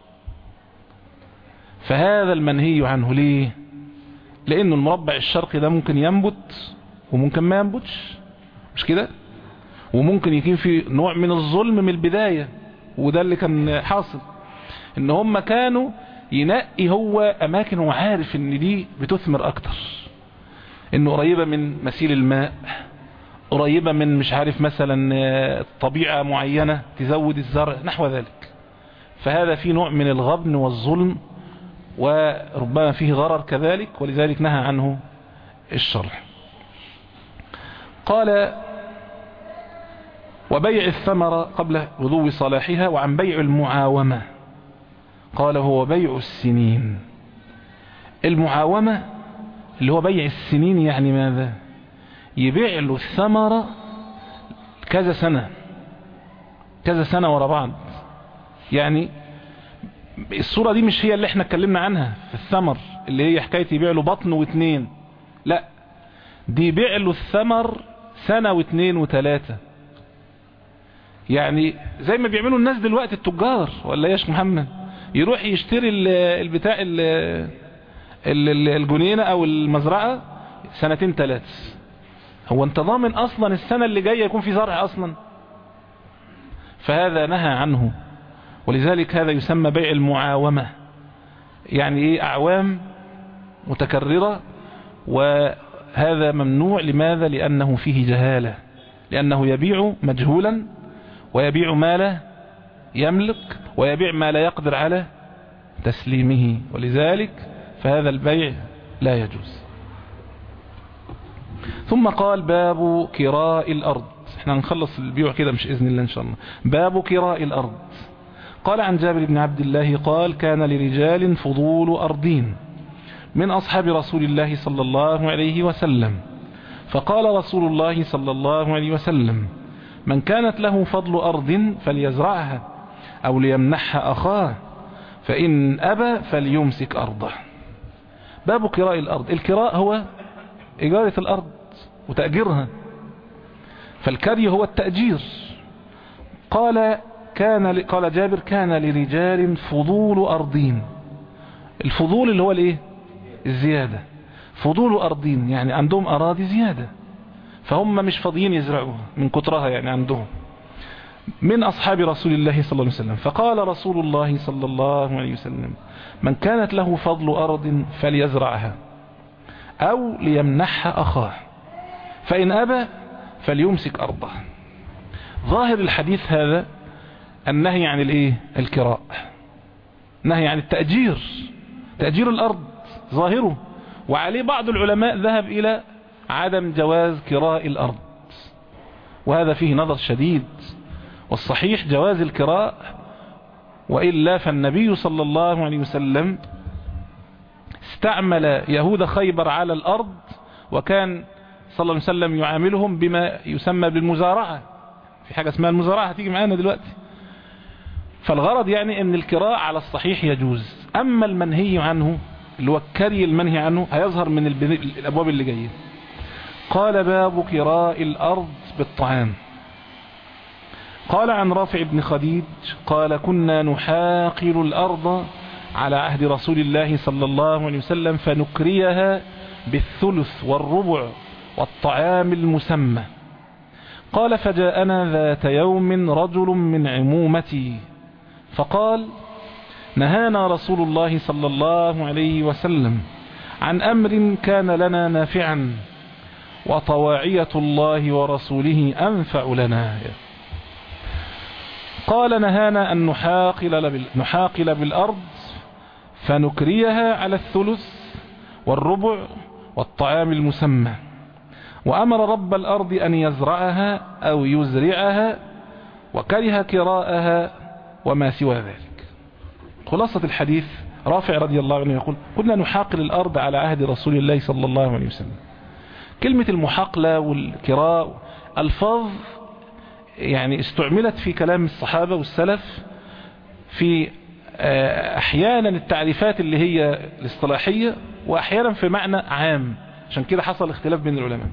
فهذا المنهي عنه ليه لانه المربع الشرقي ده ممكن ينبت وممكن ما ينبتش مش كده وممكن يكون في نوع من الظلم من البداية وده اللي كان حاصل ان هم كانوا ينقي هو اماكن هو عارف ان دي بتثمر اكتر انه قريبة من مسيل الماء قريبة من مش عارف مثلا طبيعة معينة تزود الزرع نحو ذلك فهذا في نوع من الغبن والظلم وربما فيه غرر كذلك ولذلك نهى عنه الشرع قال وبيع الثمرة قبل غضو صلاحها وعن بيع المعاومة قال هو بيع السنين المعاومة اللي هو بيع السنين يعني ماذا يبيع له الثمرة كذا سنة كذا سنة ورا بعض يعني الصورة دي مش هي اللي احنا اتكلمنا عنها في الثمر اللي هي حكاية يبيع له بطن واتنين لا دي يبيع له الثمر سنة واتنين وتلاتة يعني زي ما بيعملوا الناس دلوقتي التجار ولا ياش محمد يروح يشتري البتاع الجنينة او المزرعة سنتين ثلاث هو انت ضامن اصلا السنة اللي جاية يكون في زرع اصلا فهذا نهى عنه ولذلك هذا يسمى بيع المعاومة يعني ايه اعوام متكررة وهذا ممنوع لماذا لانه فيه جهالة لانه يبيع مجهولا ويبيع ما لا يملك ويبيع ما لا يقدر على تسليمه ولذلك فهذا البيع لا يجوز ثم قال باب كراء الأرض احنا هنخلص البيع كده مش إذن الله إن شاء الله باب كراء الأرض قال عن جابر بن عبد الله قال كان لرجال فضول أرضين من أصحاب رسول الله صلى الله عليه وسلم فقال رسول الله صلى الله عليه وسلم من كانت له فضل أرض فليزرعها أو ليمنحها أخاه فإن أبى فليمسك أرضه باب كراء الأرض الكراء هو إجارة الأرض وتأجيرها فالكري هو التأجير قال كان قال جابر كان لرجال فضول أرضين الفضول اللي هو الايه الزيادة فضول أرضين يعني عندهم أراضي زيادة فهم مش فاضيين يزرعوها من كترها يعني عندهم من أصحاب رسول الله صلى الله عليه وسلم فقال رسول الله صلى الله عليه وسلم من كانت له فضل أرض فليزرعها أو ليمنحها أخاه فإن أبى فليمسك أرضه ظاهر الحديث هذا النهي عن الايه الكراء نهي عن التأجير تأجير الأرض ظاهره وعليه بعض العلماء ذهب إلى عدم جواز كراء الأرض وهذا فيه نظر شديد والصحيح جواز الكراء وإلا فالنبي صلى الله عليه وسلم استعمل يهود خيبر على الأرض وكان صلى الله عليه وسلم يعاملهم بما يسمى بالمزارعة في حاجة اسمها المزارعة هتيجي معانا دلوقتي فالغرض يعني ان الكراء على الصحيح يجوز اما المنهي عنه اللي هو الكري المنهي عنه هيظهر من الأبواب اللي جاية قال باب كراء الأرض بالطعام قال عن رافع بن خديج قال كنا نحاقل الأرض على عهد رسول الله صلى الله عليه وسلم فنكريها بالثلث والربع والطعام المسمى قال فجاءنا ذات يوم رجل من عمومتي فقال نهانا رسول الله صلى الله عليه وسلم عن أمر كان لنا نافعا وطواعية الله ورسوله أنفع لنا قال نهانا أن نحاقل, نحاقل بالأرض فنكريها على الثلث والربع والطعام المسمى وأمر رب الأرض أن يزرعها أو يزرعها وكره كراءها وما سوى ذلك خلاصة الحديث رافع رضي الله عنه يقول كنا نحاقل الأرض على عهد رسول الله صلى الله عليه وسلم كلمة المحاقلة والكراء الفاظ يعني استعملت في كلام الصحابة والسلف في احيانا التعريفات اللي هي الاصطلاحية واحيانا في معنى عام عشان كده حصل اختلاف بين العلماء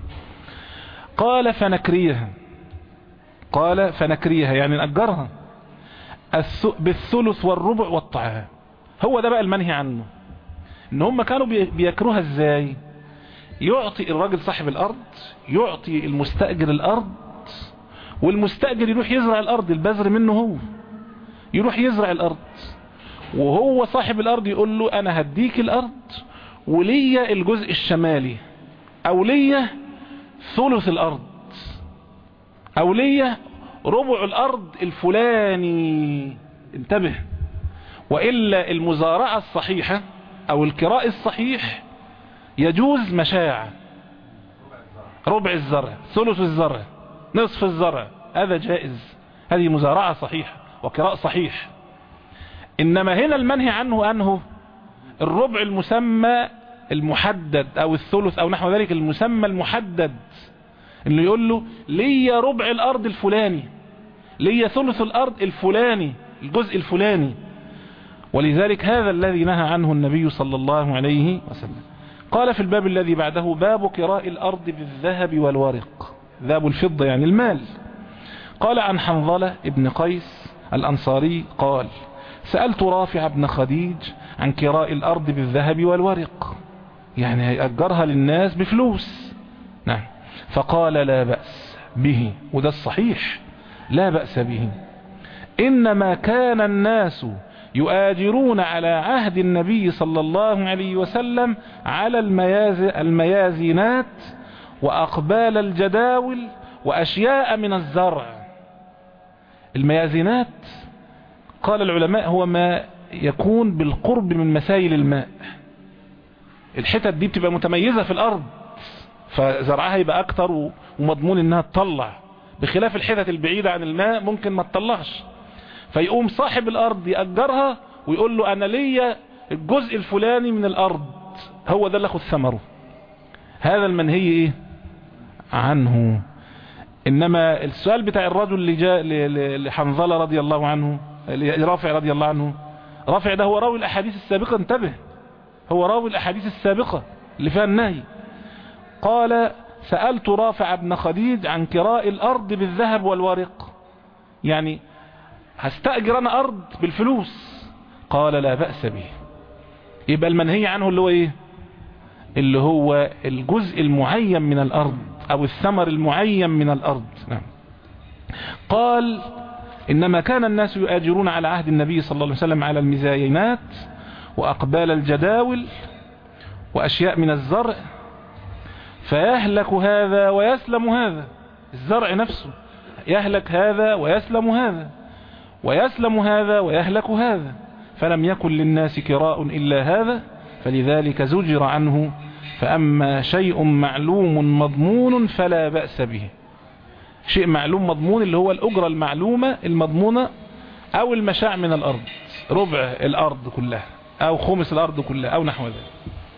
قال فنكريها قال فنكريها يعني نأجرها بالثلث والربع والطعام هو ده بقى المنهي عنه ان هم كانوا بيكروها ازاي يعطي الراجل صاحب الارض يعطي المستأجر الارض والمستأجر يروح يزرع الارض البذر منه هو يروح يزرع الارض وهو صاحب الارض يقول له انا هديك الارض وليا الجزء الشمالي او ليا ثلث الارض او ليا ربع الارض الفلاني انتبه وإلا المزارعة الصحيحة او الكراء الصحيح يجوز مشاع ربع الزرع ثلث الزرع نصف الزرع هذا جائز هذه مزارعة صحيحة وكراء صحيح إنما هنا المنهي عنه أنه الربع المسمى المحدد أو الثلث أو نحو ذلك المسمى المحدد إنه يقول له لي ربع الأرض الفلاني لي ثلث الأرض الفلاني الجزء الفلاني ولذلك هذا الذي نهى عنه النبي صلى الله عليه وسلم قال في الباب الذي بعده باب كراء الأرض بالذهب والورق ذهب الفضة يعني المال قال عن حنظلة ابن قيس الأنصاري قال سألت رافع بن خديج عن كراء الأرض بالذهب والورق يعني هيأجرها للناس بفلوس نعم فقال لا بأس به وده الصحيح لا بأس به إنما كان الناس يؤاجرون على عهد النبي صلى الله عليه وسلم على المياز الميازينات وأقبال الجداول وأشياء من الزرع الميازينات قال العلماء هو ما يكون بالقرب من مسايل الماء الحتت دي بتبقى متميزة في الأرض فزرعها يبقى أكتر ومضمون إنها تطلع بخلاف الحتت البعيدة عن الماء ممكن ما تطلعش فيقوم صاحب الأرض يأجرها ويقول له أنا ليا الجزء الفلاني من الأرض هو ده اللي أخذ ثمره هذا المنهي إيه عنه إنما السؤال بتاع الرجل اللي جاء لحنظلة رضي الله عنه رافع رضي الله عنه رافع ده هو راوي الأحاديث السابقة انتبه هو راوي الأحاديث السابقة اللي فيها النهي قال سألت رافع بن خديج عن كراء الأرض بالذهب والورق يعني هستأجر أنا أرض بالفلوس قال لا بأس به يبقى المنهي عنه اللي هو ايه اللي هو الجزء المعين من الأرض أو الثمر المعين من الأرض نعم قال إنما كان الناس يؤاجرون على عهد النبي صلى الله عليه وسلم على المزاينات وأقبال الجداول وأشياء من الزرع فيهلك هذا ويسلم هذا الزرع نفسه يهلك هذا ويسلم هذا ويسلم هذا ويهلك هذا فلم يكن للناس كراء إلا هذا فلذلك زجر عنه فأما شيء معلوم مضمون فلا بأس به شيء معلوم مضمون اللي هو الأجرة المعلومة المضمونة أو المشاع من الأرض ربع الأرض كلها أو خمس الأرض كلها أو نحو ذلك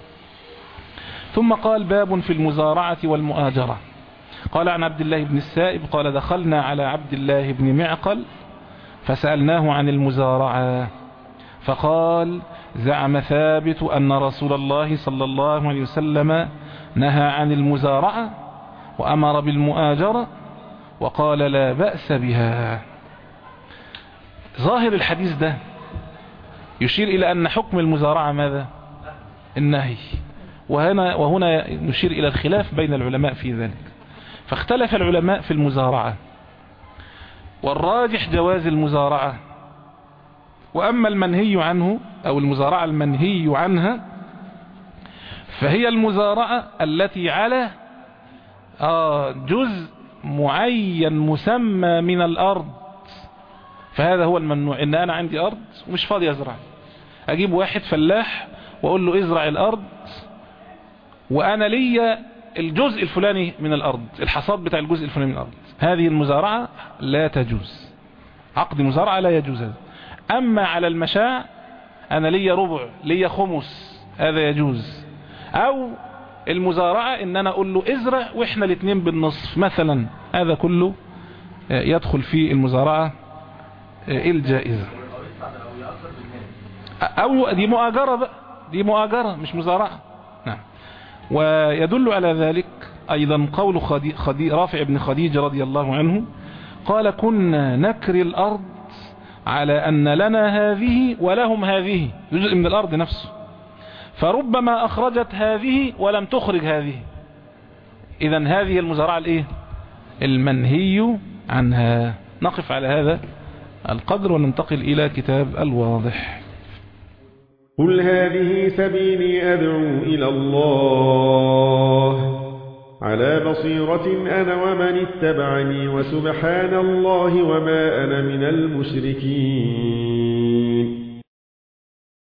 ثم قال باب في المزارعة والمؤاجرة قال عن عبد الله بن السائب قال دخلنا على عبد الله بن معقل فسألناه عن المزارعة فقال زعم ثابت أن رسول الله صلى الله عليه وسلم نهى عن المزارعة وأمر بالمؤاجرة وقال لا بأس بها ظاهر الحديث ده يشير إلى أن حكم المزارعة ماذا النهي وهنا, وهنا نشير إلى الخلاف بين العلماء في ذلك فاختلف العلماء في المزارعة والراجح جواز المزارعة وأما المنهي عنه أو المزارعة المنهي عنها فهي المزارعة التي على جزء معين مسمى من الأرض فهذا هو الممنوع إن أنا عندي أرض ومش فاضي أزرع أجيب واحد فلاح وأقول له ازرع الأرض وأنا لي الجزء الفلاني من الأرض الحصاد بتاع الجزء الفلاني من الأرض هذه المزارعة لا تجوز عقد مزارعة لا يجوز هذا أما على المشاع أنا لي ربع لي خمس هذا يجوز أو المزارعة إن أنا أقول له ازرع وإحنا الاثنين بالنصف مثلا هذا كله يدخل في المزارعة الجائزة أو دي مؤاجرة بقى دي مؤاجرة مش مزارعة نعم ويدل على ذلك أيضا قول خدي خدي رافع بن خديجة رضي الله عنه قال كنا نكري الأرض على أن لنا هذه ولهم هذه جزء من الأرض نفسه فربما أخرجت هذه ولم تخرج هذه إذا هذه المزارعة الإيه؟ المنهي عنها نقف على هذا القدر وننتقل إلى كتاب الواضح قل هذه سبيلي أدعو إلى الله على بصيرة أنا ومن اتبعني وسبحان الله وما أنا من المشركين